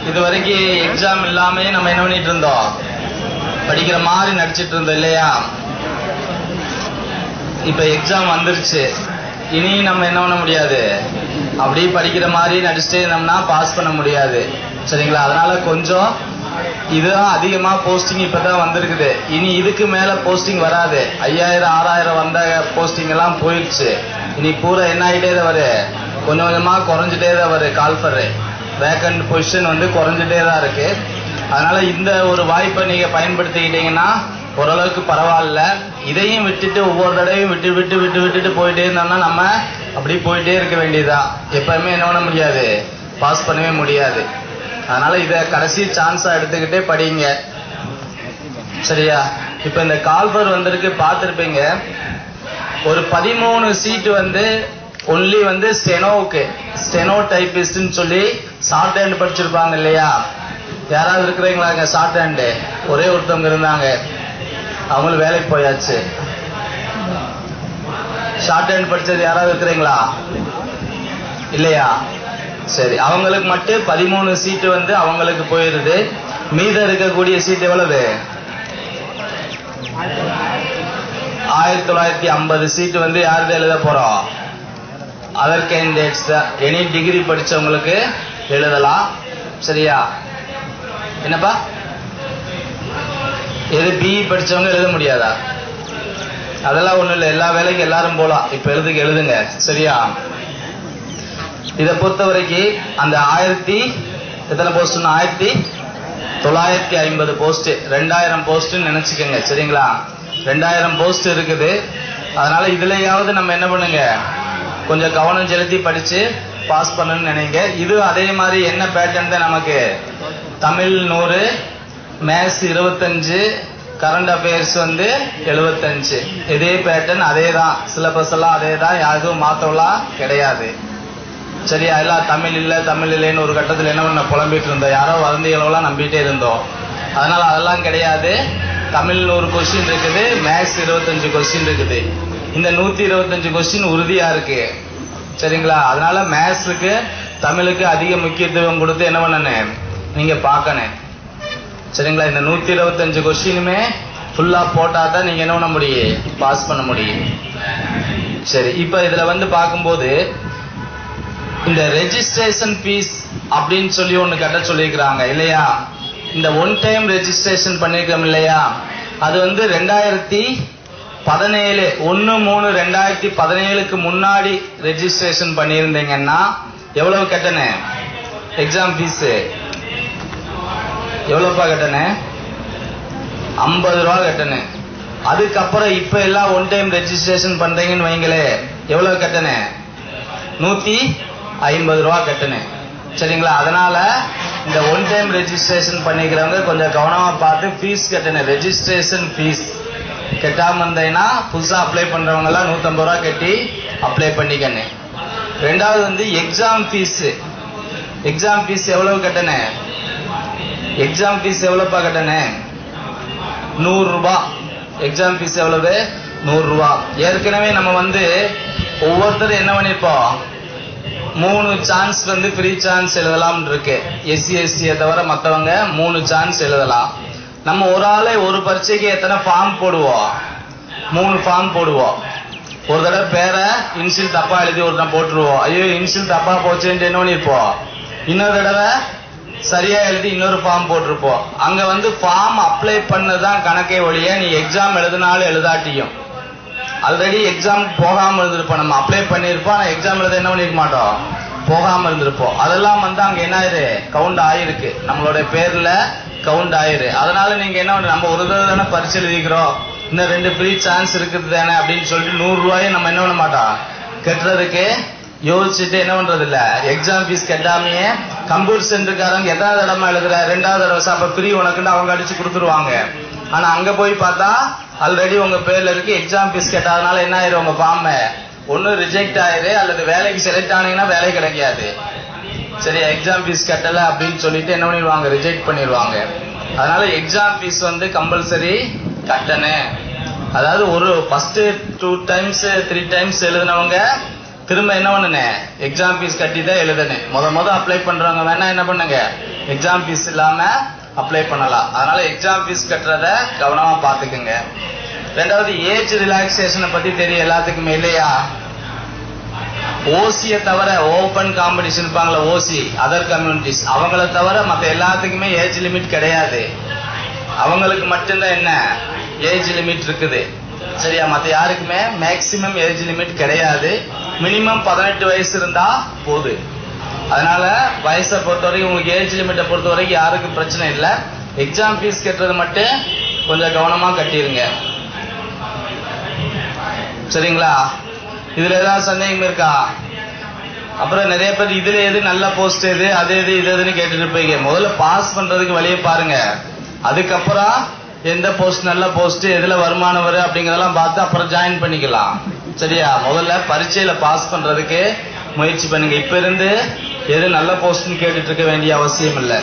இது வரைக்கும் எக்ஸாம் இல்லாமே நம்ம என்ன பண்ணிட்டு இருந்தோம் படிக்கிற மாதிரி நடிச்சிட்டு இருந்தோம் இல்லையா இப்ப எக்ஸாம் வந்துருச்சு இனி நம்ம என்ன பண்ண முடியாது அப்படியே படிக்கிற மாதிரி நடிச்சுட்டே இருந்தோம்னா பாஸ் பண்ண முடியாது சரிங்களா அதனால கொஞ்சம் இதுதான் அதிகமா போஸ்டிங் இப்பதான் வந்திருக்குது இனி இதுக்கு மேல போஸ்டிங் வராது ஐயாயிரம் ஆறாயிரம் வந்த போஸ்டிங் எல்லாம் போயிடுச்சு இனி பூரா என்ன ஆகிட்டே தான் வரு கொஞ்சம் கொஞ்சமா குறைஞ்சிட்டே தான் வரு கால்ஃபர் வேக்கண்ட் பொசிஷன் வந்து குறைஞ்சிட்டே தான் இருக்கு அதனால இந்த ஒரு வாய்ப்பை நீங்க பயன்படுத்திக்கிட்டீங்கன்னா ஓரளவுக்கு பரவாயில்ல இதையும் விட்டுட்டு ஒவ்வொரு தடவையும் விட்டு விட்டு விட்டு விட்டுட்டு போயிட்டே இருந்தோம்னா நம்ம அப்படி போயிட்டே இருக்க வேண்டியதுதான் எப்பவுமே என்ன பண்ண முடியாது பாஸ் பண்ணவே முடியாது அதனால இத கடைசி சான்ஸா எடுத்துக்கிட்டே படிங்க சரியா இப்ப இந்த கால்பர் வந்திருக்கு பார்த்திருப்பீங்க ஒரு பதிமூணு சீட்டு வந்து ஒன்லி வந்து ஸ்டெனோவுக்கு ஸ்டெனோ டைபிஸ்ட்னு சொல்லி ஷார்ட் ஹேண்ட் படிச்சிருப்பாங்க இல்லையா யாராவது இருக்கிறீங்களாங்க ஷார்ட் ஹேண்டு ஒரே ஒருத்தவங்க இருந்தாங்க அவங்களும் வேலைக்கு போயாச்சு ஷார்ட் ஹேண்ட் படிச்சது யாராவது இருக்கிறீங்களா இல்லையா சரி அவங்களுக்கு மட்டும் பதிமூணு சீட்டு வந்து அவங்களுக்கு போயிருது மீதம் இருக்கக்கூடிய சீட் எவ்வளவு ஆயிரத்தி தொள்ளாயிரத்தி ஐம்பது சீட்டு வந்து யாருது எழுத போறோம் அதர் கேண்டிடேட்ஸ் தான் எனி டிகிரி படிச்சவங்களுக்கு எழுதலாம் சரியா என்னப்பா எது பிஇ படிச்சவங்க எழுத முடியாதா அதெல்லாம் ஒண்ணும் இல்லை எல்லா வேலைக்கும் எல்லாரும் போலாம் இப்ப எழுதுக்கு எழுதுங்க சரியா இதை பொறுத்த வரைக்கும் அந்த ஆயிரத்தி எத்தனை போஸ்ட் ஆயிரத்தி தொள்ளாயிரத்தி ஐம்பது போஸ்ட் ரெண்டாயிரம் போஸ்ட் நினைச்சுக்கோங்க சரிங்களா ரெண்டாயிரம் போஸ்ட் இருக்குது அதனால இதுலயாவது நம்ம என்ன பண்ணுங்க கொஞ்சம் கவனம் செலுத்தி படிச்சு பாஸ் பண்ணணும்னு நினைங்க இது அதே மாதிரி என்ன பேட்டர்ன் தான் நமக்கு தமிழ் நூறு மேத்ஸ் இருபத்தஞ்சு கரண்ட் அஃபேர்ஸ் வந்து எழுபத்தஞ்சு இதே பேட்டர்ன் அதே தான் சிலபஸ் எல்லாம் அதே தான் யாருக்கும் மாத்தவெல்லாம் கிடையாது சரியா எல்லாம் தமிழ் இல்ல தமிழ் இல்லைன்னு ஒரு கட்டத்தில் என்ன பண்ண புலம்பிட்டு இருந்தோம் யாரோ வதந்திகளெல்லாம் நம்பிட்டே இருந்தோம் அதனால அதெல்லாம் கிடையாது தமிழ் நூறு கொஸ்டின் இருக்குது மேக்ஸ் இருபத்தஞ்சு கொஸ்டின் இருக்குது இந்த நூத்தி இருபத்தஞ்சு கொஸ்டின் உறுதியா இருக்கு சரிங்களா அதனால மேத்ஸுக்கு தமிழுக்கு அதிக முக்கியத்துவம் கொடுத்து என்ன பண்ணணும் நீங்க பார்க்கணும் சரிங்களா இந்த நூத்தி இருபத்தஞ்சு கொஸ்டினுமே ஃபுல்லா போட்டா தான் நீங்க என்ன பண்ண முடியும் பாஸ் பண்ண முடியும் சரி இப்ப இதுல வந்து பார்க்கும்போது இந்த ரெஜிஸ்ட்ரேஷன் ஃபீஸ் அப்படின்னு சொல்லி ஒண்ணு கட்ட சொல்லியிருக்கிறாங்க இல்லையா இந்த ஒன் டைம் ரெஜிஸ்ட்ரேஷன் பண்ணிருக்கோம் இல்லையா அது வந்து ரெண்டாயிரத்தி பதினேழு ஒன்னு மூணு ரெண்டாயிரத்தி பதினேழுக்கு முன்னாடி ரெஜிஸ்ட்ரேஷன் பண்ணியிருந்தீங்கன்னா எவ்வளவு கட்டணேன் எக்ஸாம் ஃபீஸ் எவ்வளவுப்பா கட்டணேன் ஐம்பது ரூபா கட்டணேன் அதுக்கப்புறம் இப்ப எல்லாம் ஒன் டைம் ரெஜிஸ்ட்ரேஷன் பண்றீங்கன்னு வைங்களே எவ்வளவு கட்டணேன் நூத்தி ஐம்பது ரூபா கட்டணேன் சரிங்களா அதனால இந்த ஒன் டைம் ரெஜிஸ்ட்ரேஷன் பண்ணிக்கிறவங்க கொஞ்சம் கவனமா பார்த்து ஃபீஸ் கட்டணும் ரெஜிஸ்ட்ரேஷன் ஃபீஸ் கட்டாம இருந்தீங்கன்னா புதுசா அப்ளை பண்றவங்க எல்லாம் நூத்தம்பது ரூபா கட்டி அப்ளை பண்ணிக்கணும் ரெண்டாவது வந்து எக்ஸாம் ஃபீஸ் எக்ஸாம் ஃபீஸ் எவ்வளவு கட்டணேன் எக்ஸாம் ஃபீஸ் எவ்வளவுப்பா கட்டணேன் நூறு ரூபாய் எக்ஸாம் ஃபீஸ் எவ்வளவு நூறு ரூபாய் ஏற்கனவே நம்ம வந்து ஒவ்வொருத்தரும் என்ன பண்ணிருப்போம் மூணு சான்ஸ் வந்து ஃப்ரீ சான்ஸ் எழுதலாம் இருக்கு எஸ்சி எஸ்சியை தவிர மற்றவங்க மூணு சான்ஸ் எழுதலாம் நம்ம ஒரு ஆளே ஒரு பரீட்சைக்கு எத்தனை ஃபார்ம் போடுவோம் மூணு ஃபார்ம் போடுவோம் ஒரு தடவை பேரை இன்சில் தப்பா எழுதி ஒரு தடவை போட்டுருவோம் ஐயோ இன்சில் தப்பா போச்சுன்னு என்ன பண்ணிருப்போம் இன்னொரு தடவை சரியா எழுதி இன்னொரு ஃபார்ம் போட்டிருப்போம் அங்க வந்து ஃபார்ம் அப்ளை பண்ணதான் கணக்கே ஒழிய நீ எக்ஸாம் எழுதினாலும் எழுதாட்டியும் ஆல்ரெடி எக்ஸாம் போகாம இருந்திருப்போம் நம்ம அப்ளை பண்ணிருப்போம் ஆனா எக்ஸாம் எழுத என்ன பண்ணிருக்க மாட்டோம் போகாம இருந்திருப்போம் அதெல்லாம் வந்து அங்க என்ன ஆயிரு கவுண்ட் ஆயிருக்கு நம்மளோட பேர்ல கவுண்ட் ஆயிரு அதனால நீங்க என்ன பண்ணு- நம்ம ஒரு தடவை தானே பரிசு எழுதிக்கிறோம் இன்னும் ரெண்டு ஃப்ரீ சான்ஸ் இருக்குது தானே அப்படின்னு சொல்லிட்டு நூறு ரூபாயை நம்ம என்ன பண்ண மாட்டோம் கட்டுறதுக்கு யோசிச்சுட்டு என்ன பண்றது இல்ல எக்ஸாம் ஃபீஸ் கட்டாமையே கம்ப்யூட்டர் சென்டருக்காரங்க எதாவது இடமா எழுதுற ரெண்டாவது தடவை சாப்ப ஃப்ரீ உனக்குன்னு அவங்க அடிச்சு கொடுத்துருவாங்க ஆனா அங்க போய் பார்த்தா ஆல்ரெடி உங்க பேர்ல இருக்கு எக்ஸாம் ஃபீஸ் கட்டாதனால என்ன ஆயிரும் உங்க ஃபார்ம் ஒண்ணு ரிஜெக்ட் ஆயிரு அல்லது வேலைக்கு செலக்ட் ஆனீங்கன்னா வேலை கிடைக்காது சரி எக்ஸாம் ஃபீஸ் கட்டல அப்படின்னு சொல்லிட்டு என்ன பண்ணிடுவாங்க ரிஜெக்ட் பண்ணிடுவாங்க அதனால எக்ஸாம் ஃபீஸ் வந்து கம்பல்சரி கட்டணும் அதாவது ஒரு first two times three times எழுதினவங்க திரும்ப என்ன பண்ணுனேன் எக்ஸாம் ஃபீஸ் கட்டி தான் எழுதணும் முத முத அப்ளை பண்றவங்க வேணா என்ன பண்ணுங்க எக்ஸாம் ஃபீஸ் இல்லாம அப்ளை பண்ணலாம் அதனால எக்ஸாம் ஃபீஸ் கட்டுறத கவனமா பாத்துக்குங்க ரெண்டாவது ஏஜ் ரிலாக்ஸேஷனை பத்தி தெரியும் எல்லாத்துக்குமே இல்லையா ஓசியை தவிர ஓபன் காம்படிஷன் இருப்பாங்களா ஓசி அதர் கம்யூனிட்டிஸ் அவங்கள தவிர மற்ற எல்லாத்துக்குமே ஏஜ் லிமிட் கிடையாது அவங்களுக்கு மட்டும்தான் என்ன ஏஜ் லிமிட் இருக்குது சரியா மற்ற யாருக்குமே மேக்சிமம் ஏஜ் லிமிட் கிடையாது மினிமம் பதினெட்டு வயசு இருந்தா போது அதனால வயசை பொறுத்த வரைக்கும் உங்களுக்கு ஏஜ் லிமிட்டை பொறுத்த வரைக்கும் யாருக்கும் பிரச்சனை இல்லை எக்ஸாம் ஃபீஸ் கட்டுறது மட்டும் கொஞ்சம் கவனமா கட்டிருங்க சரிங்களா இதுல ஏதாவது சந்தேகம் இருக்கா அப்புறம் நிறைய பேர் இதுல எது நல்ல போஸ்ட் எது அது எது இது எதுன்னு கேட்டுட்டு இருப்பீங்க முதல்ல பாஸ் பண்றதுக்கு வழியை பாருங்க அதுக்கப்புறம் எந்த போஸ்ட் நல்ல போஸ்ட் எதுல வருமானம் வரும் அப்படிங்கறதெல்லாம் பார்த்து அப்புறம் ஜாயின் பண்ணிக்கலாம் சரியா முதல்ல பரீட்சையில பாஸ் பண்றதுக்கு முயற்சி பண்ணுங்க இப்ப இருந்து எது நல்ல போஸ்ட்னு கேட்டுட்டு இருக்க வேண்டிய அவசியம் இல்லை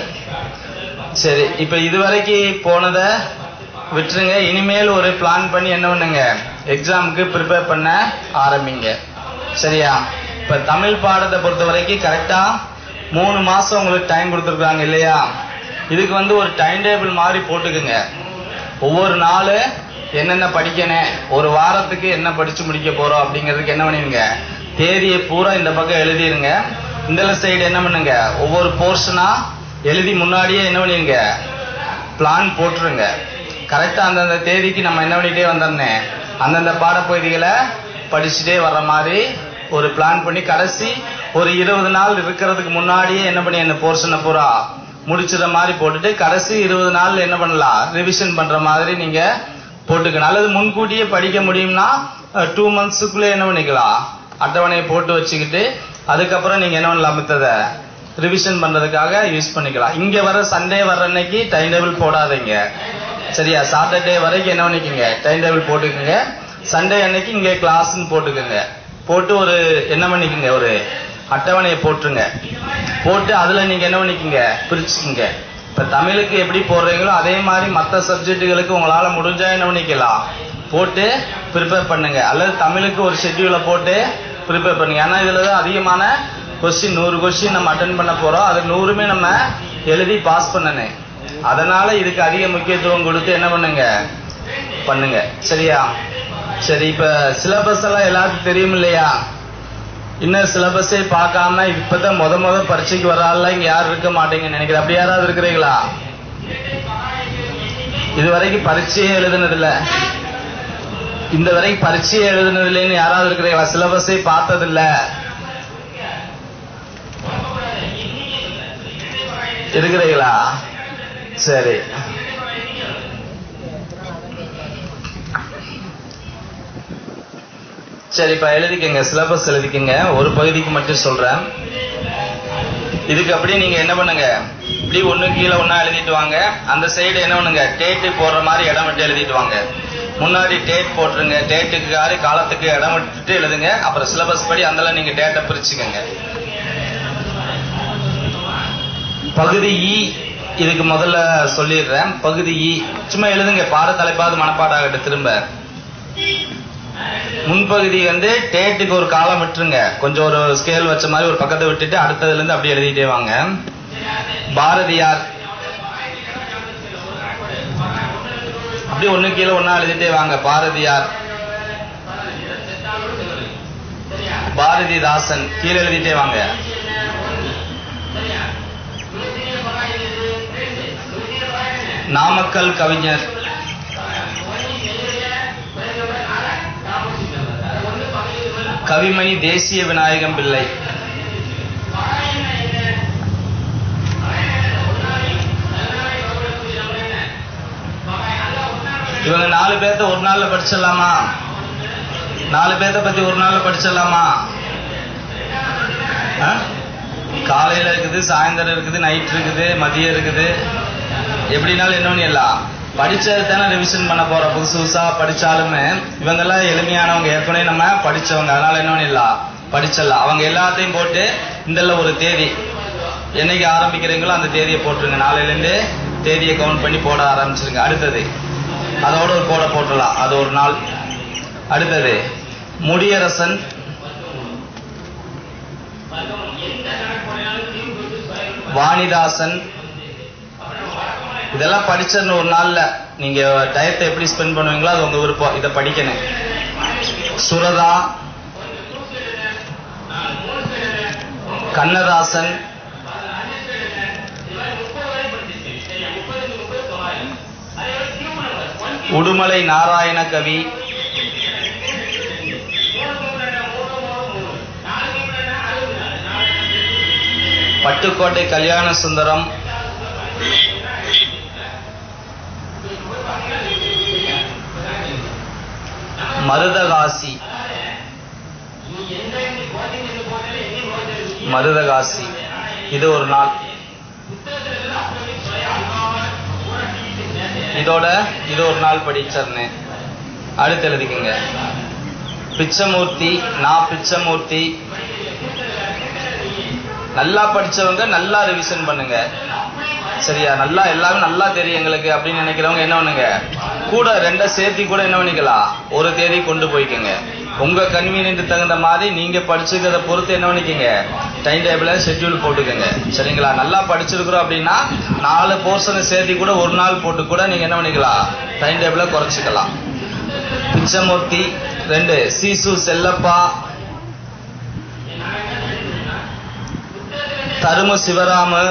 சரி இப்ப இதுவரைக்கும் போனதை விட்டுருங்க இனிமேல் ஒரு பிளான் பண்ணி என்ன பண்ணுங்க எக்ஸாமுக்கு ப்ரிப்பேர் பண்ண ஆரம்பிங்க சரியா இப்ப தமிழ் பாடத்தை பொறுத்த வரைக்கும் கரெக்டா மூணு மாசம் உங்களுக்கு டைம் கொடுத்துருக்காங்க இல்லையா இதுக்கு வந்து ஒரு டைம் டேபிள் மாதிரி போட்டுக்குங்க ஒவ்வொரு நாள் என்னென்ன படிக்கணும் ஒரு வாரத்துக்கு என்ன படிச்சு முடிக்க போறோம் அப்படிங்கிறதுக்கு என்ன பண்ணிருங்க தேதியை பூரா இந்த பக்கம் எழுதிருங்க இந்த சைடு என்ன பண்ணுங்க ஒவ்வொரு போர்ஷனா எழுதி முன்னாடியே என்ன பண்ணிருங்க பிளான் போட்டுருங்க கரெக்டா அந்தந்த தேதிக்கு நம்ம என்ன பண்ணிட்டே வந்தோம்னே அந்தந்த பாடப்பகுதிகளை படிச்சுட்டே வர்ற மாதிரி ஒரு பிளான் பண்ணி கடைசி ஒரு இருபது நாள் இருக்கிறதுக்கு முன்னாடியே என்ன பண்ணி அந்த போர்ஷனை பூரா முடிச்சிட மாதிரி போட்டுட்டு கடைசி இருபது நாள் என்ன பண்ணலாம் ரிவிஷன் பண்ற மாதிரி நீங்க போட்டுக்கணும் அல்லது முன்கூட்டியே படிக்க முடியும்னா டூ மந்த்ஸுக்குள்ளே என்ன பண்ணிக்கலாம் அட்டவணையை போட்டு வச்சுக்கிட்டு அதுக்கப்புறம் நீங்க என்ன பண்ணலாம் மித்தத ரிவிஷன் பண்றதுக்காக யூஸ் பண்ணிக்கலாம் இங்க வர சண்டே வர்ற அன்னைக்கு டைம் டேபிள் போடாதீங்க சரியா சாட்டர்டே வரைக்கும் என்ன பண்ணிக்கோங்க டைம் டேபிள் போட்டுக்கோங்க சண்டே அன்னைக்கு இங்க கிளாஸ்ன்னு போட்டுக்கோங்க போட்டு ஒரு என்ன பண்ணிக்கோங்க ஒரு அட்டவணையை போட்டுருங்க போட்டு அதுல நீங்க என்ன பண்ணிக்கோங்க பிரிச்சுக்கோங்க இப்ப தமிழுக்கு எப்படி போடுறீங்களோ அதே மாதிரி மற்ற சப்ஜெக்டுகளுக்கு உங்களால முடிஞ்சா என்ன பண்ணிக்கலாம் போட்டு ப்ரிப்பேர் பண்ணுங்க அல்லது தமிழுக்கு ஒரு ஷெட்யூலை போட்டு ப்ரிப்பேர் பண்ணுங்க ஏன்னா இதுல தான் அதிகமான கொஸ்டின் நூறு கொஸ்டின் நம்ம அட்டன் பண்ண போறோம் அது நூறுமே நம்ம எழுதி பாஸ் பண்ணணும் அதனால இதுக்கு அதிக முக்கியத்துவம் கொடுத்து என்ன பண்ணுங்க பண்ணுங்க சரியா சரி இப்ப சிலபஸ் எல்லாம் எல்லாத்துக்கும் தெரியும் இல்லையா இன்னும் சிலபஸே பார்க்காம இப்பதான் முத முத பரீட்சைக்கு வரால இங்க யாரும் இருக்க மாட்டீங்கன்னு நினைக்கிறேன் அப்படி யாராவது இருக்கிறீங்களா இது வரைக்கும் பரீட்சையே எழுதுனது இல்ல இந்த வரைக்கும் பரீட்சையே எழுதுனது இல்லைன்னு யாராவது இருக்கிறீங்களா சிலபஸே பார்த்தது இல்ல இருக்கிறீங்களா சரி சரி இப்ப எழுதிக்கங்க சிலபஸ் எழுதிக்கங்க ஒரு பகுதிக்கு மட்டும் சொல்றேன் இதுக்கு அப்படியே நீங்க என்ன பண்ணுங்க இப்படி ஒண்ணு கீழே ஒண்ணா எழுதிட்டு வாங்க அந்த சைடு என்ன பண்ணுங்க டேட்டு போடுற மாதிரி இடம் விட்டு எழுதிட்டு வாங்க முன்னாடி டேட் போட்டுருங்க டேட்டுக்கு காரி காலத்துக்கு இடம் விட்டுட்டு எழுதுங்க அப்புறம் சிலபஸ் படி அந்த நீங்க டேட்டை பிரிச்சுக்கங்க பகுதி இ இதுக்கு முதல்ல சொல்லிடுறேன் பகுதி இ சும்மா எழுதுங்க பாட தலைப்பாவது மனப்பாடாகட்டும் திரும்ப முன்பகுதி வந்து டேட்டுக்கு ஒரு காலம் விட்டுருங்க கொஞ்சம் ஒரு ஸ்கேல் வச்ச மாதிரி ஒரு பக்கத்தை விட்டுட்டு அடுத்ததுல இருந்து அப்படியே எழுதிட்டே வாங்க பாரதியார் அப்படியே ஒண்ணு கீழே ஒன்னா எழுதிட்டே வாங்க பாரதியார் பாரதிதாசன் கீழே எழுதிட்டே வாங்க நாமக்கல் கவிஞர் கவிமணி தேசிய விநாயகம் பிள்ளை இவங்க நாலு பேர்த்த ஒரு நாள்ல படிச்சிடலாமா நாலு பேர்த்த பத்தி ஒரு நாள்ல படிச்சிடலாமா ஆ? காலையில இருக்குது சாயந்தரம் இருக்குது நைட் இருக்குது மதியம் இருக்குது எப்படினாலும் என்ன பண்ணிடலாம் படிச்சது தானே ரிவிஷன் பண்ண போற புதுசு புதுசா படிச்சாலுமே இவங்கெல்லாம் எளிமையானவங்க ஏற்கனவே நம்ம படிச்சவங்க அதனால என்ன பண்ணிடலாம் படிச்சிடலாம் அவங்க எல்லாத்தையும் போட்டு இந்தல ஒரு தேதி என்னைக்கு ஆரம்பிக்கிறீங்களோ அந்த தேதியை போட்டுருங்க நாளையில இருந்து தேதியை கவுண்ட் பண்ணி போட ஆரம்பிச்சிருங்க அடுத்தது அதோட ஒரு கோடை போட்டுடலாம் அது ஒரு நாள் அடுத்தது முடியரசன் வாணிதாசன் இதெல்லாம் படிச்சிடணும் ஒரு நாள்ல நீங்க டயத்தை எப்படி ஸ்பெண்ட் பண்ணுவீங்களோ அது உங்க விருப்பம் இதை படிக்கணும் சுரதா கண்ணதாசன் உடுமலை நாராயண கவி பட்டுக்கோட்டை கல்யாண சுந்தரம் மருதகாசி மருதகாசி இது ஒரு நாள் இதோட இது ஒரு நாள் படிச்சிருந்தேன் அடுத்து எழுதிக்கங்க பிச்சமூர்த்தி நான் பிச்சமூர்த்தி நல்லா படிச்சவங்க நல்லா ரிவிஷன் பண்ணுங்க சரியா நல்லா எல்லாமே நல்லா தெரியும் எங்களுக்கு அப்படின்னு நினைக்கிறவங்க என்ன பண்ணுங்க கூட ரெண்ட சேர்த்தி கூட என்ன பண்ணிக்கலாம் ஒரு தேதி கொண்டு போய்க்கோங்க உங்க கன்வீனியன்ட் தகுந்த மாதிரி நீங்க படிச்சுக்கிறத பொறுத்து என்ன பண்ணிக்கங்க டைம் டேபிள ஷெட்யூல் போட்டுக்கோங்க சரிங்களா நல்லா படிச்சிருக்கிறோம் அப்படின்னா நாலு போர்ஷனை சேர்த்தி கூட ஒரு நாள் போட்டு கூட நீங்க என்ன பண்ணிக்கலாம் டைம் டேபிள குறைச்சிக்கலாம் பிச்சமூர்த்தி ரெண்டு சீசு செல்லப்பா தரும சிவராமு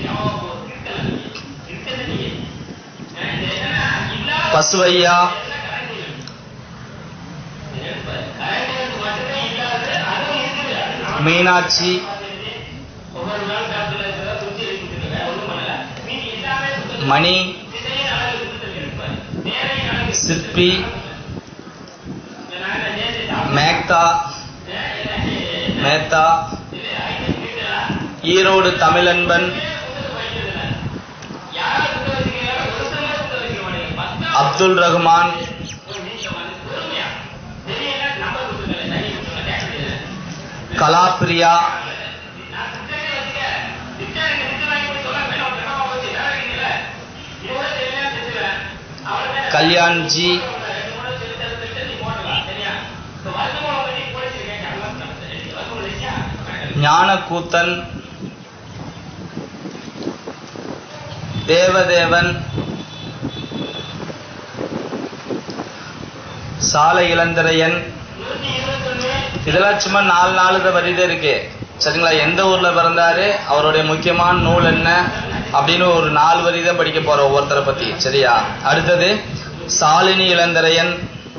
பசுவையா மீனாட்சி மணி சிற்பி மேக்தா மேத்தா ஈரோடு தமிழன்பன் அப்துல் ரஹ்மான் கலாப்ரியா கல்யாண்ஜி ஞானக்கூத்தன் தேவதேவன் சாலை இளந்திரையன் இதெல்லாம் சும்மா நாலு நாலு வரிதே இருக்கு சரிங்களா எந்த ஊர்ல பிறந்தாரு அவருடைய முக்கியமான நூல் என்ன அப்படின்னு ஒரு நாலு வரி தான் படிக்க போறோம் ஒவ்வொருத்தரை பத்தி சரியா அடுத்தது சாலினி இளந்திரையன்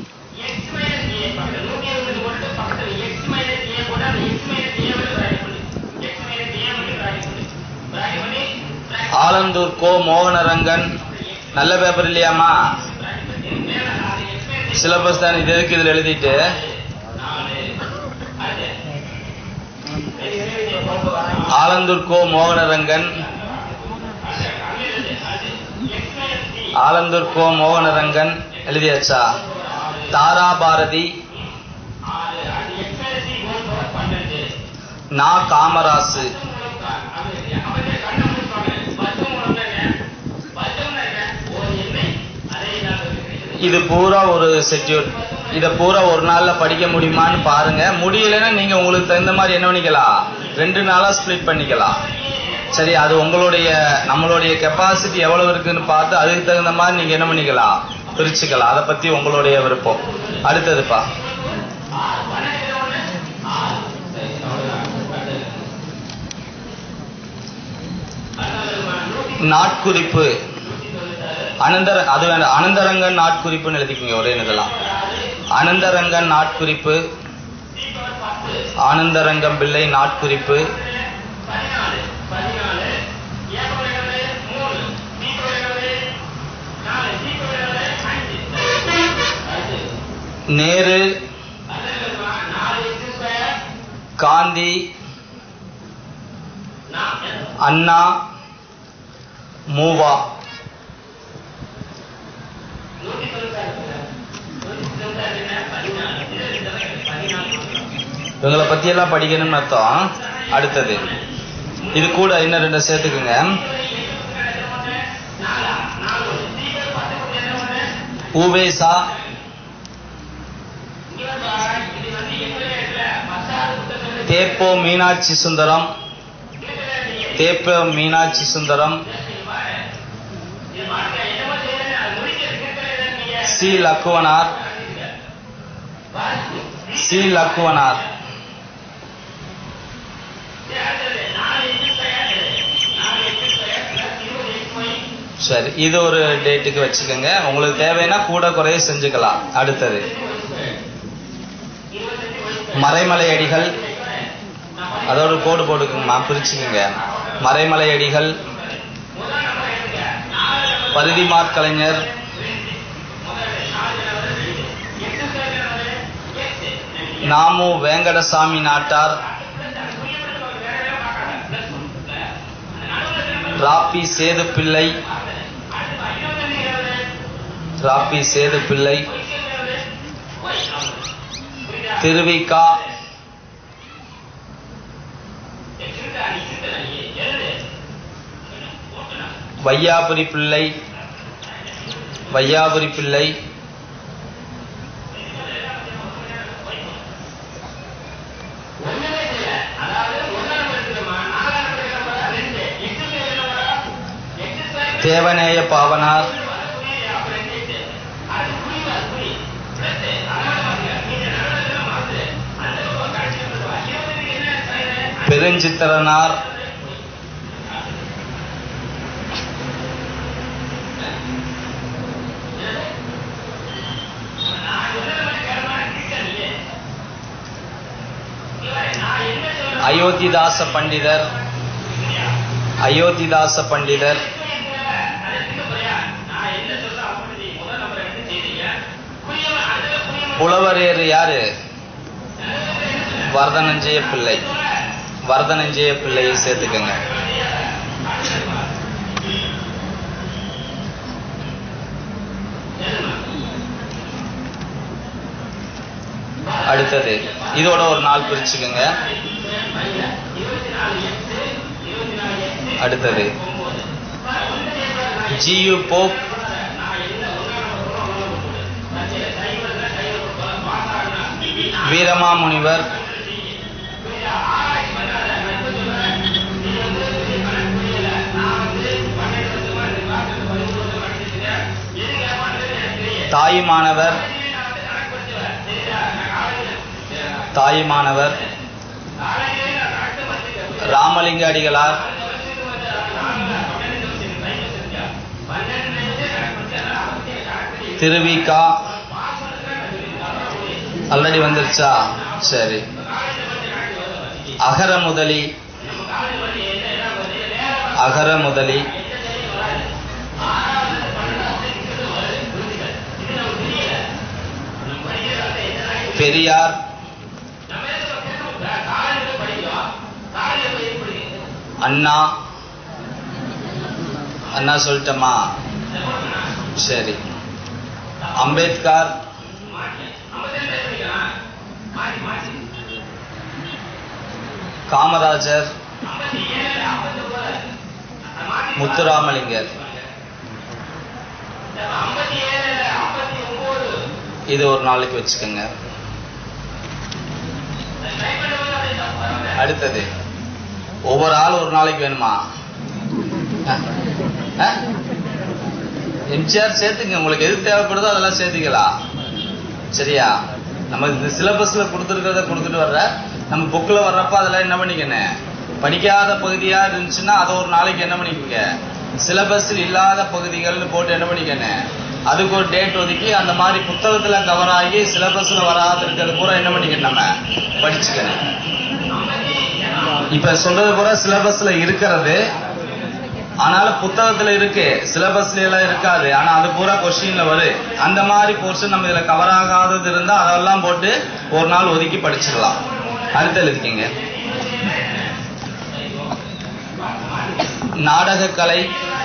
ஆலந்தூர் கோ மோகனரங்கன் நல்ல பேப்பர் இல்லையாமா சிலபஸ் தான் இது எதுக்கு இதுல எழுதிட்டு ஆலந்தூர் கோ மோகனரங்கன் ஆலந்தூர் கோ மோகனரங்கன் எழுதியாச்சா தாரா பாரதி நா காமராசு இது பூரா ஒரு ஷெட்யூல் இத பூரா ஒரு நாள்ல படிக்க முடியுமான்னு பாருங்க முடியலைன்னா நீங்க உங்களுக்கு தகுந்த மாதிரி என்ன பண்ணிக்கலாம் ரெண்டு நாளா ஸ்ப்ளிட் பண்ணிக்கலாம் சரி அது உங்களுடைய நம்மளுடைய கெப்பாசிட்டி எவ்வளவு இருக்குன்னு பார்த்து அதுக்கு தகுந்த மாதிரி நீங்க என்ன பண்ணிக்கலாம் பிரிச்சுக்கலாம் அதை பத்தி உங்களுடைய விருப்பம் அடுத்ததுப்பா நாட்குறிப்பு அனந்தர அது வேண்டாம் அனந்தரங்கன் நாட்குறிப்புன்னு எழுதிக்கோங்க ஒரே இதெல்லாம் அனந்தரங்கன் நாட்குறிப்பு ஆனந்தரங்கம் பிள்ளை நாட்குறிப்பு நேரு காந்தி அண்ணா மூவா இவங்களை பத்தி எல்லாம் படிக்கணும்னு அர்த்தம் அடுத்தது இது கூட இன்னும் ரெண்டு சேர்த்துக்குங்க ஊவேசா தேப்போ மீனாட்சி சுந்தரம் தேப்போ மீனாட்சி சுந்தரம் சி லக்குவனார் சி லக்குவனார் சரி இது ஒரு டேட்டுக்கு வச்சுக்கோங்க உங்களுக்கு தேவைன்னா கூட குறைய செஞ்சுக்கலாம் அடுத்தது மறைமலை அடிகள் அதோட கோடு போட்டுக்குங்கம்மா பிரிச்சுக்குங்க மறைமலை அடிகள் பரிதிமாற் கலைஞர் நாமு வேங்கடசாமி நாட்டார் ராப்பி சேதுப்பிள்ளை ராப்பி சேதுப்பிள்ளை திருவிக்கா வையாபுரி பிள்ளை வையாபுரி பிள்ளை தேவநேய பாவனார் பெருஞ்சித்திரனார் அயோத்திதாச பண்டிதர் அயோத்திதாச பண்டிதர் புலவரேறு யாரு வரதனஞ்சய பிள்ளை வரதனஞ்சய பிள்ளையை சேர்த்துக்கங்க அடுத்தது இதோட ஒரு நாள் பிரிச்சுக்கோங்க அடுத்தது G U Pope Veeramamunivar Thayumanavar Thayumanavar Ramalinga Adigalar Thiruvika already வந்துருச்சா சரி அகர முதலி அகர முதலி பெரியார் அண்ணா அண்ணா சொல்லட்டமா சரி அம்பேத்கர் காமராஜர் முத்துராமலிங்கர் இது ஒரு நாளைக்கு வச்சுக்கோங்க அடுத்தது ஒவ்வொரு ஆள் ஒரு நாளைக்கு வேணுமா எம்ஜிஆர் சேர்த்துங்க உங்களுக்கு எது தேவைப்படுதோ அதெல்லாம் சேர்த்துக்கலாம் சரியா நம்ம இந்த சிலபஸ்ல கொடுத்துருக்கிறத கொடுத்துட்டு வர்ற நம்ம புக்கில் வர்றப்ப அதெல்லாம் என்ன பண்ணிக்கணும் படிக்காத பகுதியா இருந்துச்சுன்னா அதை ஒரு நாளைக்கு என்ன பண்ணிக்கோங்க சிலபஸில் இல்லாத பகுதிகள்னு போட்டு என்ன பண்ணிக்கணும் அதுக்கு ஒரு டேட் ஒதுக்கி அந்த மாதிரி புத்தகத்துல கவர் ஆகி சிலபஸ்ல வராது இருக்கிறது பூரா என்ன பண்ணிக்கணும் நம்ம படிச்சுக்கணும் இப்ப சொல்றது பூரா சிலபஸ்ல இருக்கிறது ஆனாலும் புத்தகத்துல இருக்கு சிலபஸ்ல எல்லாம் இருக்காது ஆனா அது பூரா கொஸ்டின்ல வரும் அந்த மாதிரி போர்ஷன் நம்ம இதுல கவர் ஆகாதது இருந்தா அதெல்லாம் போட்டு ஒரு நாள் ஒதுக்கி படிச்சிடலாம் அடுத்தது இருக்கீங்க நாடகக்கலை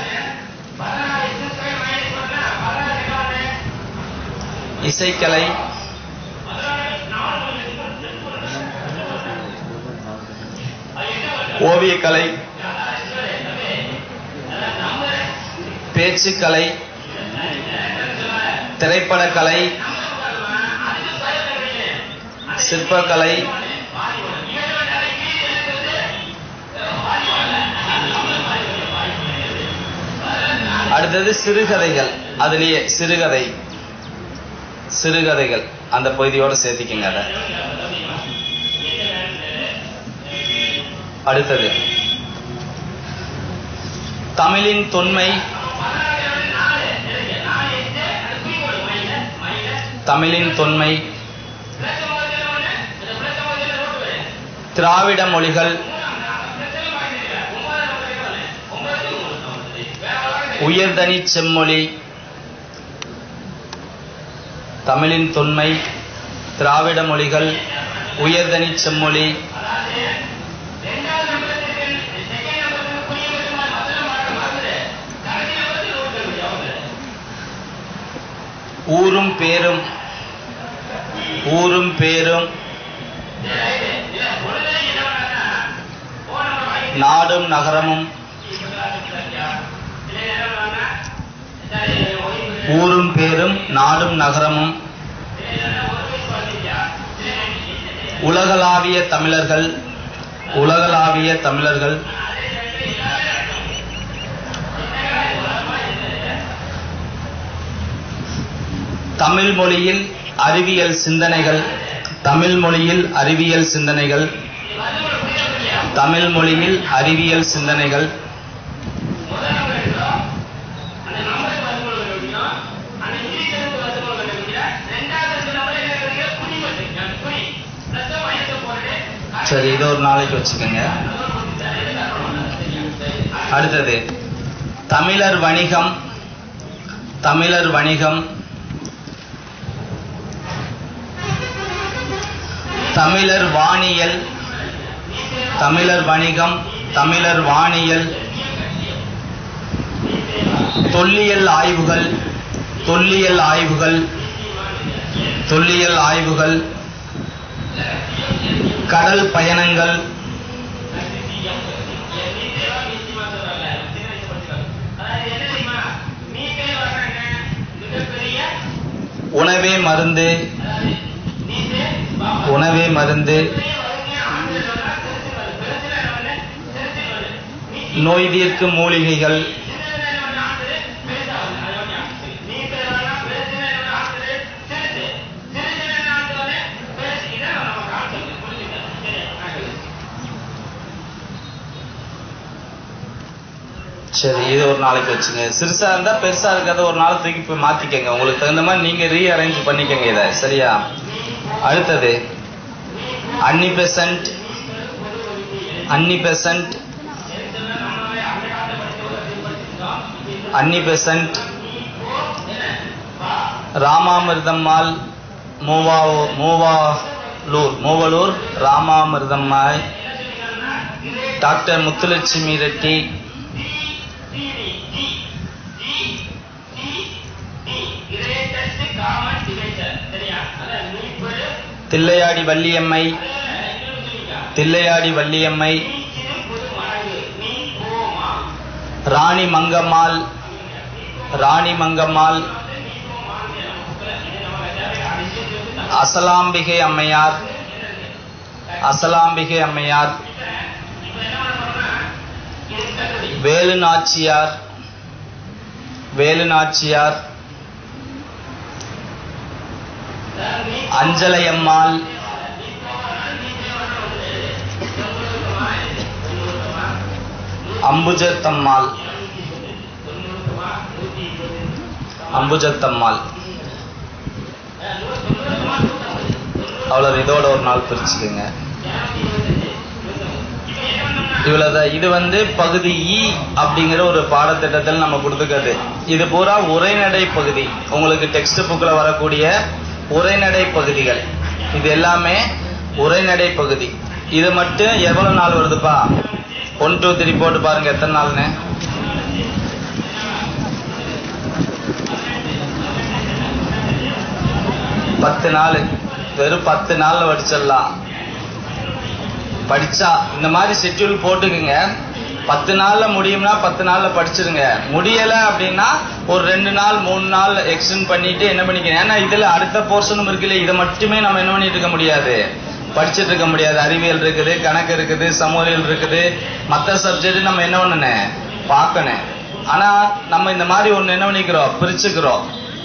இசைக்கலை ஓவியக்கலை பேச்சுக்கலை திரைப்படக்கலை சிற்பக்கலை அடுத்து அடுத்தது சிறுகதைகள் அதுலயே சிறுகதை சிறுகதைகள் அந்த பகுதியோட சேர்த்திக்கங்க அதை அடுத்தது தமிழின் தொன்மை தமிழின் தொன்மை திராவிட மொழிகள் உயர்தனி செம்மொழி தமிழின் தொன்மை திராவிட மொழிகள் உயர்தனி செம்மொழி ஊரும் பேரும் ஊரும் பேரும் நாடும் நகரமும் ஊரும் பேரும் நாடும் நகரமும் உலகளாவிய தமிழர்கள் உலகளாவிய தமிழர்கள் தமிழ் மொழியில் அறிவியல் சிந்தனைகள் தமிழ் மொழியில் அறிவியல் சிந்தனைகள் தமிழ் மொழியில் அறிவியல் சிந்தனைகள் சரி இது ஒரு நாளைக்கு வச்சுக்கோங்க அடுத்தது தமிழர் வணிகம் தமிழர் வணிகம் தமிழர் வானியல் தமிழர் வணிகம் தமிழர் வானியல் தொல்லியல் ஆய்வுகள் தொல்லியல் ஆய்வுகள் தொல்லியல் ஆய்வுகள் கடல் பயணங்கள் உணவே மருந்து உணவே மருந்து நோய் தீர்க்கும் மூலிகைகள் சரி இது ஒரு நாளைக்கு வச்சுங்க சிறுசா இருந்தா பெருசா இருக்கிறத ஒரு நாள் தூக்கி போய் மாத்திக்கங்க உங்களுக்கு தகுந்த மாதிரி நீங்க ரீஅரேஞ்ச் பண்ணிக்கங்க இதை சரியா அடுத்தது அன்னிபெசன்ட் அன்னிபெசன்ட் அன்னிபெசன்ட் ராமாமிர்தம்மாள் மூவா மூவாலூர் மூவலூர் ராமாமிர்தம்மாள் டாக்டர் முத்துலட்சுமி ரெட்டி தில்லையாடி வள்ளியம்மை தில்லையாடி வள்ளியம்மை ராணி மங்கம்மாள் ராணி மங்கம்மாள் அசலாம்பிகை அம்மையார் அசலாம்பிகை அம்மையார் வேலு நாச்சியார் வேலு நாச்சியார் அஞ்சலையம்மாள் அம்புஜத்தம்மாள் அம்புஜத்தம்மாள் அவ்வளவு இதோட ஒரு நாள் பிரிச்சுக்குங்க இவ்வளவுதான் இது வந்து பகுதி இ அப்படிங்கிற ஒரு பாடத்திட்டத்தில் நம்ம கொடுத்துக்கிறது இது பூரா உரைநடை பகுதி உங்களுக்கு டெக்ஸ்ட் புக்ல வரக்கூடிய உரைநடை பகுதிகள் இது எல்லாமே உரைநடை பகுதி இது மட்டும் எவ்வளவு நாள் வருதுப்பா ஒன் டூ த்ரீ போட்டு பாருங்க எத்தனை நாள்னு பத்து நாள் வெறும் பத்து நாள்ல படிச்சிடலாம் படிச்சா இந்த மாதிரி ஷெட்யூல் போட்டுக்குங்க பத்து நாள்ல முடியும்னா பத்து நாள்ல படிச்சிருங்க முடியல அப்படின்னா ஒரு ரெண்டு நாள் மூணு நாள் எக்ஸ்டெண்ட் பண்ணிட்டு என்ன பண்ணிக்கணும் ஏன்னா இதுல அடுத்த போர்ஷனும் இருக்குல்ல இதை மட்டுமே நம்ம என்ன பண்ணிட்டு இருக்க முடியாது படிச்சுட்டு இருக்க முடியாது அறிவியல் இருக்குது கணக்கு இருக்குது சமூகவியல் இருக்குது மற்ற சப்ஜெக்ட் நம்ம என்ன பண்ணணும் பார்க்கணும் ஆனா நம்ம இந்த மாதிரி ஒண்ணு என்ன பண்ணிக்கிறோம் பிரிச்சுக்கிறோம்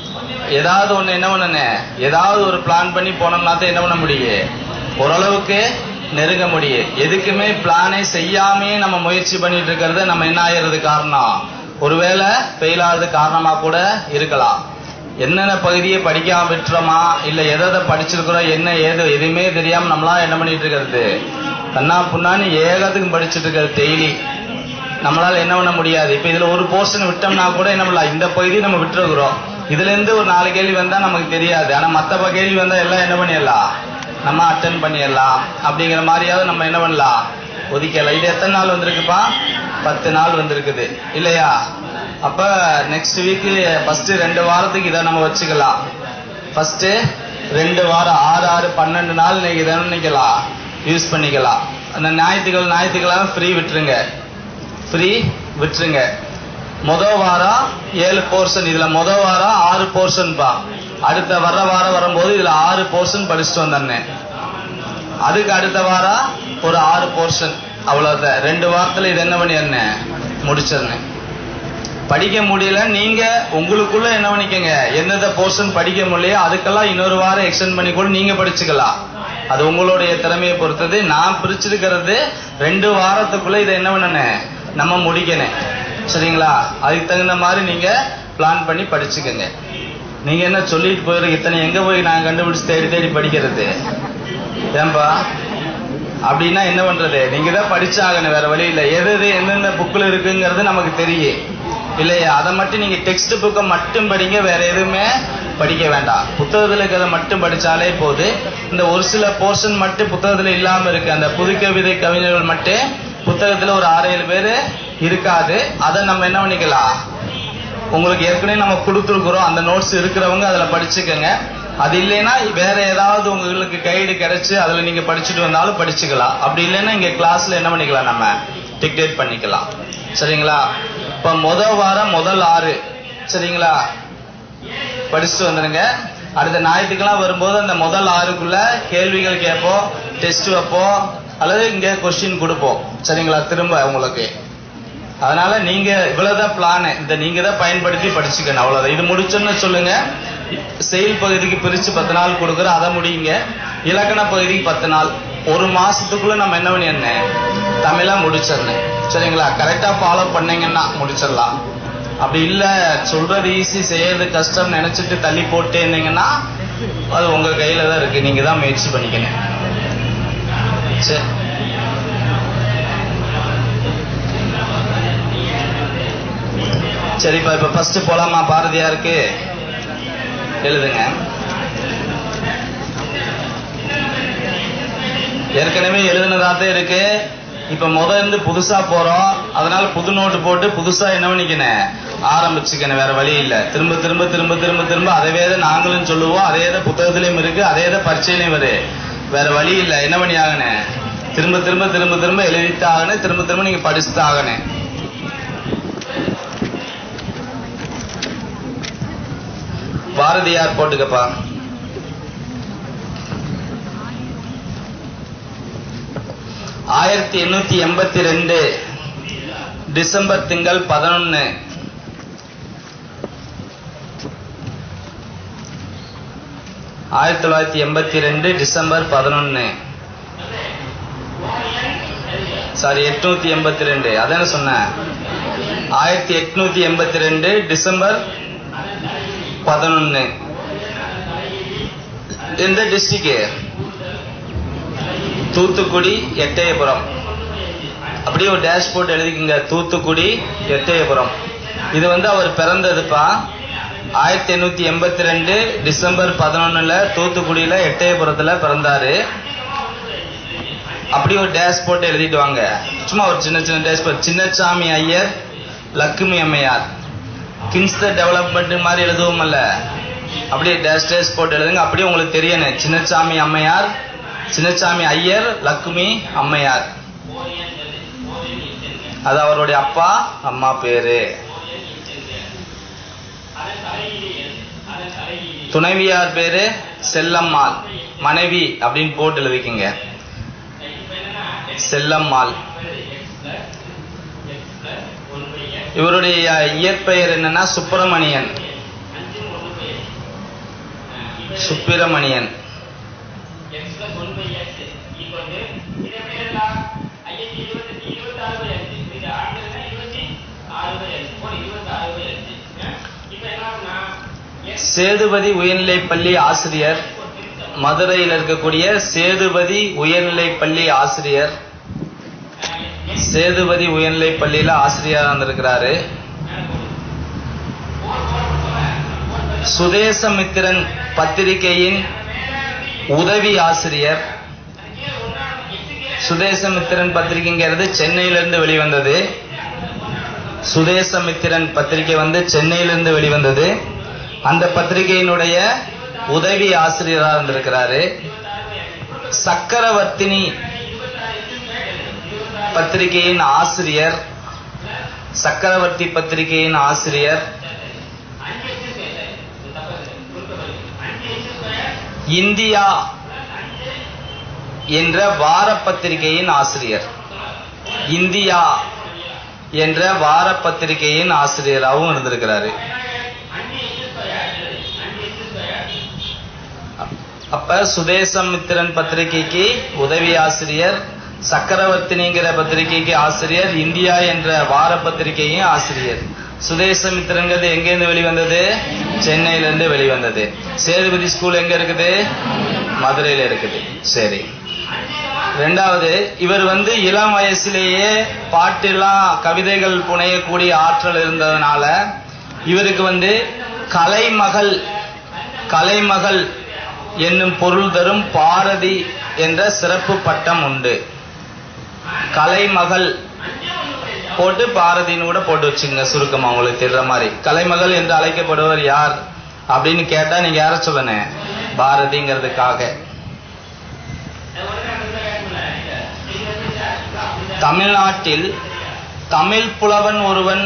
ஏதாவது ஒண்ணு என்ன பண்ணனே ஏதாவது ஒரு பிளான் பண்ணி போனோம்னா தான் என்ன பண்ண முடியும் ஓரளவுக்கு நெருங்க முடியும் எதுக்குமே பிளானே செய்யாமே நம்ம முயற்சி பண்ணிட்டு இருக்கிறது நம்ம என்ன ஆயிறது காரணம் ஒருவேளை ஃபெயில் ஆகிறது காரணமா கூட இருக்கலாம் என்னென்ன பகுதியை படிக்காம விட்டுறோமா இல்ல எதை எதை படிச்சிருக்கிறோம் என்ன ஏது எதுவுமே தெரியாம நம்மளாம் என்ன பண்ணிட்டு இருக்கிறது கண்ணா புண்ணான்னு ஏகத்துக்கும் படிச்சுட்டு இருக்கிறது டெய்லி நம்மளால என்ன பண்ண முடியாது இப்ப இதுல ஒரு போர்ஷன் விட்டோம்னா கூட என்ன பண்ணலாம் இந்த பகுதி நம்ம விட்டுருக்குறோம் இதுல இருந்து ஒரு நாலு கேள்வி வந்தா நமக்கு தெரியாது ஆனா மத்த ப- கேள்வி வந்தா எல்லாம் என்ன பண்ணிடலாம் நம்ம அட்டன் பண்ணிடலாம் அப்படிங்கிற மாதிரியாவது நம்ம என்ன பண்ணலாம் ஒதுக்கலாம் இது எத்தனை நாள் வந்திருக்குப்பா பத்து நாள் வந்திருக்குது இல்லையா அப்ப நெக்ஸ்ட் வீக் ஃபர்ஸ்ட் ரெண்டு வாரத்துக்கு இதை நம்ம வச்சுக்கலாம் ஃபர்ஸ்ட் ரெண்டு வாரம் ஆறு ஆறு பன்னெண்டு நாள் நீங்க இதை நினைக்கலாம் யூஸ் பண்ணிக்கலாம் அந்த ஞாயிற்றுக்கிழமை ஞாயிற்றுக்கிழமை ஃப்ரீ விட்டுருங்க ஃப்ரீ விட்டுருங்க முத வாரம் ஏழு போர்ஷன் இதுல முத வாரம் ஆறு போர்ஷன் பா அடுத்த வர்ற வாரம் வரும்போது இதுல ஆறு போர்ஷன் படிச்சுட்டு வந்தேன் அதுக்கு அடுத்த வாரம் ஒரு ஆறு போர்ஷன் அவ்வளவுதான் ரெண்டு வாரத்துல இது என்ன பண்ணிருந்தேன் முடிச்சிருந்தேன் படிக்க முடியல நீங்க உங்களுக்குள்ள என்ன பண்ணிக்கங்க எந்தெந்த போர்ஷன் படிக்க முடியலையோ அதுக்கெல்லாம் இன்னொரு வாரம் எக்ஸ்டெண்ட் பண்ணி கூட நீங்க படிச்சுக்கலாம் அது உங்களுடைய திறமையை பொறுத்தது நான் பிரிச்சிருக்கிறது ரெண்டு வாரத்துக்குள்ள இதை என்ன பண்ணனேன் நம்ம முடிக்கணும் சரிங்களா அதுக்கு தகுந்த மாதிரி நீங்க பிளான் பண்ணி படிச்சுக்கங்க நீங்க என்ன சொல்லிட்டு போயிருக்கு இத்தனை எங்க போய் நான் கண்டுபிடிச்சு தேடி தேடி படிக்கிறது ஏன்பா அப்படின்னா என்ன பண்றது நீங்க தான் படிச்சாகணும் வேற வழி இல்ல எது எது எந்தெந்த புக்ல இருக்குங்கிறது நமக்கு தெரியும் இல்லையா அதை மட்டும் நீங்க டெக்ஸ்ட் புக்கை மட்டும் படிங்க வேற எதுவுமே படிக்க வேண்டாம் புத்தகத்துல இருக்கிறத மட்டும் படிச்சாலே போது இந்த ஒரு சில போர்ஷன் மட்டும் புத்தகத்துல இல்லாம இருக்கு அந்த புது கவிதை கவிஞர்கள் மட்டும் புத்தகத்துல ஒரு ஆறு ஏழு பேரு இருக்காது அதை நம்ம என்ன பண்ணிக்கலாம் உங்களுக்கு ஏற்கனவே நம்ம கொடுத்துருக்குறோம் அந்த நோட்ஸ் இருக்கிறவங்க அதுல படிச்சுக்கோங்க அது இல்லைன்னா வேற ஏதாவது உங்களுக்கு கைடு கிடைச்சு அதுல நீங்க படிச்சுட்டு வந்தாலும் படிச்சுக்கலாம் அப்படி இல்லைன்னா இங்க கிளாஸ்ல என்ன பண்ணிக்கலாம் நம்ம டிக்டேட் பண்ணிக்கலாம் சரிங்களா இப்ப முத வாரம் முதல் ஆறு சரிங்களா படிச்சுட்டு வந்துருங்க அடுத்த ஞாயிற்றுக்கெல்லாம் வரும்போது அந்த முதல் ஆறுக்குள்ள கேள்விகள் கேட்போம் டெஸ்ட் வைப்போம் அல்லது இங்க கொஸ்டின் கொடுப்போம் சரிங்களா திரும்ப உங்களுக்கு அதனால நீங்க இவ்வளவுதான் பிளான் இந்த நீங்க தான் பயன்படுத்தி படிச்சுக்கணும் அவ்வளவுதான் இது முடிச்சோன்னு சொல்லுங்க செயல் பகுதிக்கு பிரிச்சு பத்து நாள் கொடுக்குறோம் அதை முடியுங்க இலக்கண பகுதிக்கு பத்து நாள் ஒரு மாசத்துக்குள்ள நம்ம என்ன பண்ணிடணும் தமிழா முடிச்சிடணும் சரிங்களா கரெக்டா ஃபாலோ பண்ணீங்கன்னா முடிச்சிடலாம் அப்படி இல்ல சொல்றது ஈஸி செய்யறது கஷ்டம் நினைச்சிட்டு தள்ளி போட்டே இருந்தீங்கன்னா அது உங்க கையில தான் இருக்கு நீங்க தான் முயற்சி பண்ணிக்கணும் சரி சரிப்பா இப்ப ஃபர்ஸ்ட் போலாமா பாரதியாருக்கு எழுதுங்க ஏற்கனவே எழுதுனதாத்தான் இருக்கு இப்ப முத இருந்து புதுசா போறோம் அதனால புது நோட்டு போட்டு புதுசா என்ன பண்ணிக்கணும் ஆரம்பிச்சுக்கணும் வேற வழி இல்ல திரும்ப திரும்ப திரும்ப திரும்ப திரும்ப அதே தான் நாங்களும் சொல்லுவோம் அதே தான் புத்தகத்திலயும் இருக்கு அதே தான் பரீட்சையிலையும் வருது வேற வழி இல்ல என்ன பண்ணி ஆகணும் திரும்ப திரும்ப திரும்ப திரும்ப எழுதிட்டு ஆகணும் திரும்ப திரும்ப நீங்க படிச்சுட்டு ஆகணும் பாரதியார் போட்டுக்கப்பா ஆயிரத்தி எண்ணூத்தி எண்பத்தி ரெண்டு டிசம்பர் திங்கள் பதினொன்னு ஆயிரத்தி தொள்ளாயிரத்தி எண்பத்தி ரெண்டு டிசம்பர் பதினொன்னு சாரி எட்நூத்தி எண்பத்தி ரெண்டு அதான சொன்னேன் ஆயிரத்தி எட்நூத்தி எண்பத்தி ரெண்டு டிசம்பர் பதினொன்னு எந்த டிஸ்ட்ரிக்ட் தூத்துக்குடி எட்டயபுரம் அப்படியே ஒரு டேஷ்போர்ட் எழுதிக்கங்க தூத்துக்குடி எட்டயபுரம் இது வந்து அவர் பிறந்ததுப்பா ஆயிரத்தி எண்ணூத்தி எண்பத்தி ரெண்டு டிசம்பர் பதினொன்னுல தூத்துக்குடியில எட்டயபுரத்துல பிறந்தாரு அப்படி ஒரு டேஷ்போர்ட் எழுதிட்டு வாங்க சும்மா ஒரு சின்ன சின்ன டேஷ்போர்ட் சின்னசாமி ஐயர் லக்குமி அம்மையார் கிங்ஸ்டர் டெவலப்மெண்ட் மாதிரி எழுதுவோம்ல அப்படியே டேஷ் டேஷ் போட்டு எழுதுங்க அப்படியே உங்களுக்கு தெரியணும் சின்னசாமி அம்மையார் சின்னசாமி ஐயர் லக்குமி அம்மையார் அது அவருடைய அப்பா அம்மா பேரு துணைவியார் பேரு செல்லம்மாள் மனைவி அப்படின்னு போட்டு எழுதிக்கங்க செல்லம்மாள் இவருடைய இயற்பெயர் என்னன்னா சுப்பிரமணியன் சுப்பிரமணியன் சேதுபதி உயர்நிலைப் பள்ளி ஆசிரியர் மதுரையில் இருக்கக்கூடிய சேதுபதி உயர்நிலைப் பள்ளி ஆசிரியர் சேதுபதி உயர்நிலைப் பள்ளியில ஆசிரியரா வந்திருக்கிறாரு சுதேசமித்திரன் பத்திரிகையின் உதவி ஆசிரியர் சுதேசமித்திரன் பத்திரிகைங்கிறது சென்னையிலிருந்து வெளிவந்தது சுதேசமித்திரன் பத்திரிகை வந்து சென்னையிலிருந்து வெளிவந்தது அந்த பத்திரிகையினுடைய உதவி ஆசிரியராக இருந்திருக்கிறாரு சக்கரவர்த்தினி பத்திரிகையின் ஆசிரியர் சக்கரவர்த்தி பத்திரிகையின் ஆசிரியர் இந்தியா என்ற வார பத்திரிகையின் ஆசிரியர் இந்தியா என்ற வார பத்திரிகையின் ஆசிரியராகவும் இருந்திருக்கிறாரு அப்ப சுதேசமித்திரன் பத்திரிகைக்கு உதவி ஆசிரியர் சக்கரவர்த்தினிங்கிற பத்திரிகைக்கு ஆசிரியர் இந்தியா என்ற வார பத்திரிகையும் ஆசிரியர் சுதேசமித்திரங்கிறது எங்கேருந்து வெளிவந்தது சென்னையிலிருந்து வெளிவந்தது சேதுபதி ஸ்கூல் எங்க இருக்குது மதுரையில இருக்குது சரி ரெண்டாவது இவர் வந்து இளம் வயசுலேயே பாட்டெல்லாம் கவிதைகள் புனையக்கூடிய ஆற்றல் இருந்ததுனால இவருக்கு வந்து கலைமகள் கலைமகள் என்னும் பொருள் தரும் பாரதி என்ற சிறப்பு பட்டம் உண்டு கலைமகள் போட்டு பாரதின்னு கூட போட்டு வச்சுங்க சுருக்கமா உங்களுக்கு தெரிற மாதிரி கலைமகள் என்று அழைக்கப்படுவர் யார் அப்படின்னு கேட்டா நீங்க யார சொல்லணும் பாரதிங்கிறதுக்காக தமிழ்நாட்டில் தமிழ் புலவன் ஒருவன்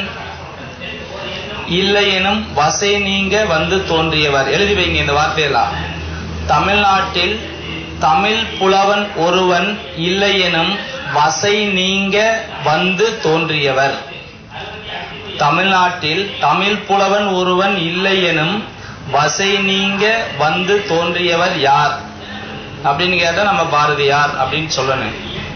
இல்லை எனும் வசை நீங்க வந்து தோன்றியவர் எழுதி வைங்க இந்த வார்த்தையெல்லாம் தமிழ்நாட்டில் தமிழ் புலவன் ஒருவன் இல்லை எனும் வசை நீங்க வந்து தோன்றியவர் தமிழ்நாட்டில் தமிழ் புலவன் ஒருவன் இல்லை எனும் வசை நீங்க வந்து தோன்றியவர் யார் அப்படின்னு கேட்டா நம்ம பாரதியார் அப்படின்னு சொல்லணும்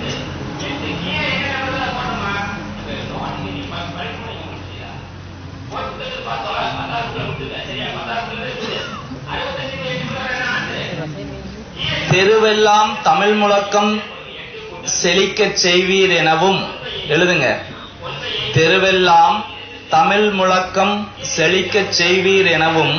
தெருவெல்லாம் தமிழ் முழக்கம் செழிக்கச் செய்வீர் எனவும் எழுதுங்க தெருவெல்லாம் தமிழ் முழக்கம் செழிக்கச் செய்வீர் எனவும்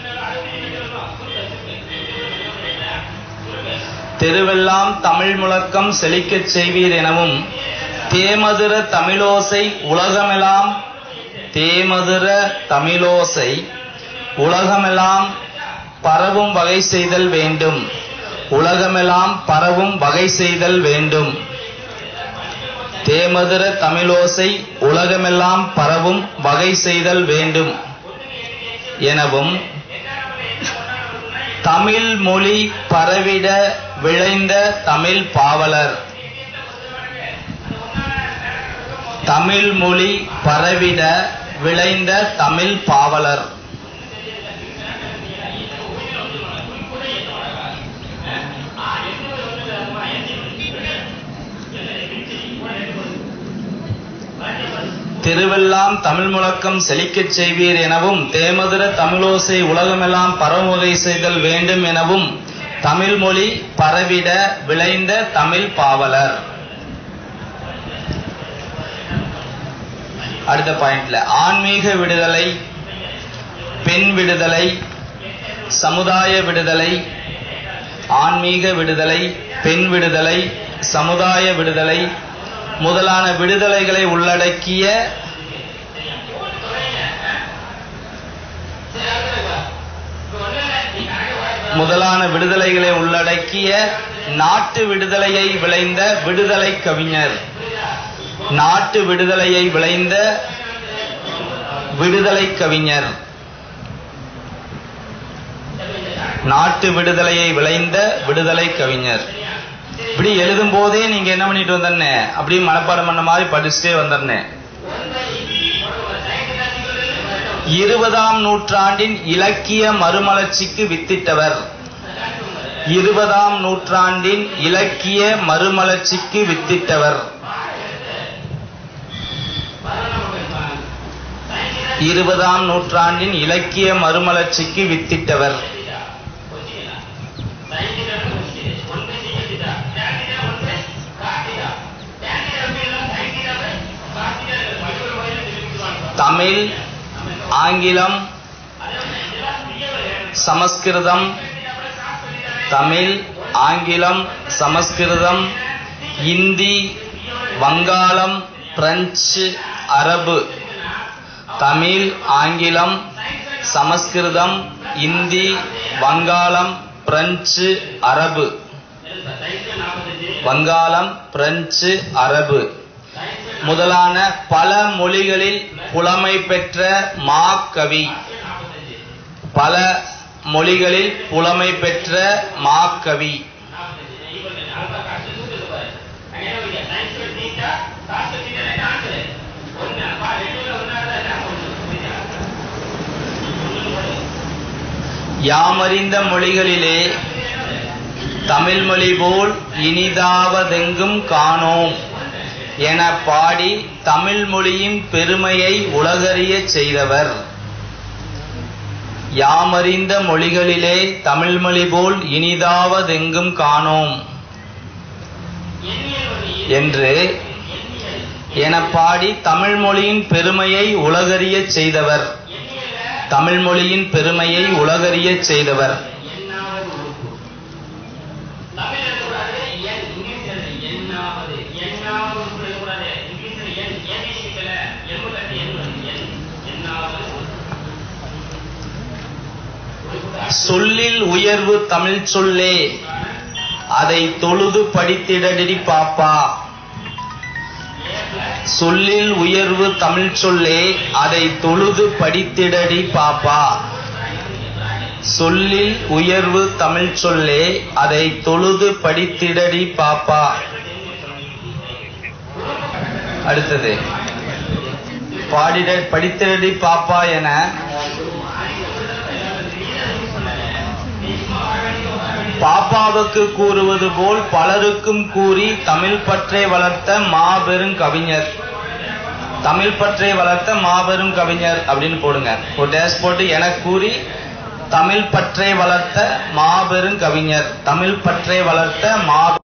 தெருவெல்லாம் தமிழ் முழக்கம் செழிக்கச் செய்வீர் எனவும் தேமதுர தமிழோசை உலகமெல்லாம் தேமதுர தமிழோசை உலகமெல்லாம் பரவும் வகை செய்தல் வேண்டும் உலகமெல்லாம் பரவும் வகை செய்தல் வேண்டும் தேமதுர தமிழோசை உலகமெல்லாம் பரவும் வகை செய்தல் வேண்டும் எனவும் தமிழ் மொழி பரவிட விளைந்த தமிழ் பாவலர் தமிழ் மொழி பரவிட விளைந்த தமிழ் பாவலர் திருவெல்லாம் தமிழ் முழக்கம் செழிக்கச் செய்வீர் எனவும் தேமதுர தமிழோசை உலகமெல்லாம் பரவுவகை செய்தல் வேண்டும் எனவும் தமிழ் மொழி பரவிட விளைந்த தமிழ் பாவலர் அடுத்த பாயிண்ட்ல ஆன்மீக விடுதலை பெண் விடுதலை சமுதாய விடுதலை ஆன்மீக விடுதலை பெண் விடுதலை சமுதாய விடுதலை முதலான விடுதலைகளை உள்ளடக்கிய முதலான விடுதலைகளை உள்ளடக்கிய நாட்டு விடுதலையை விளைந்த விடுதலை கவிஞர் நாட்டு விடுதலையை விளைந்த விடுதலை கவிஞர் நாட்டு விடுதலையை விளைந்த விடுதலை கவிஞர் இப்படி எழுதும் போதே நீங்க என்ன பண்ணிட்டு வந்தேன்னு அப்படியே மனப்பாடம் பண்ண மாதிரி படிச்சுட்டே வந்துடுனே இருபதாம் நூற்றாண்டின் இலக்கிய மறுமலர்ச்சிக்கு வித்திட்டவர் இருபதாம் நூற்றாண்டின் இலக்கிய மறுமலர்ச்சிக்கு வித்திட்டவர் இருபதாம் நூற்றாண்டின் இலக்கிய மறுமலர்ச்சிக்கு வித்திட்டவர் தமிழ் ஆங்கிலம் சமஸ்கிருதம் தமிழ் ஆங்கிலம் சமஸ்கிருதம் இந்தி வங்காளம் பிரெஞ்சு அரபு தமிழ் ஆங்கிலம் சமஸ்கிருதம் இந்தி வங்காளம் பிரெஞ்சு அரபு வங்காளம் பிரெஞ்சு அரபு முதலான பல மொழிகளில் புலமை பெற்ற மாக்கவி பல மொழிகளில் புலமை பெற்ற மாக்கவி யாமறிந்த மொழிகளிலே தமிழ் மொழி போல் இனிதாவதெங்கும் காணோம் என பாடி தமிழ் மொழியின் பெருமையை உலகறியச் செய்தவர் யாமறிந்த மொழிகளிலே தமிழ் மொழி போல் இனிதாவதெங்கும் காணோம் என்று என பாடி தமிழ் மொழியின் பெருமையை உலகறியச் செய்தவர் தமிழ் மொழியின் பெருமையை உலகறியச் செய்தவர் சொல்லில் உயர்வு தமிழ் சொல்லே அதை தொழுது படித்திடடி பாப்பா சொல்லில் உயர்வு தமிழ் சொல்லே அதை தொழுது படித்திடடி பாப்பா சொல்லில் உயர்வு தமிழ் சொல்லே அதை தொழுது படித்திடடி பாப்பா அடுத்தது பாடிட படித்திடடி பாப்பா என பாப்பாவுக்கு கூறுவது போல் பலருக்கும் கூறி தமிழ் பற்றை வளர்த்த மாபெரும் கவிஞர் தமிழ் பற்றை வளர்த்த மாபெரும் கவிஞர் அப்படின்னு போடுங்க ஒரு டேஷ் போட்டு என கூறி தமிழ் பற்றை வளர்த்த மாபெரும் கவிஞர் தமிழ் பற்றை வளர்த்த மா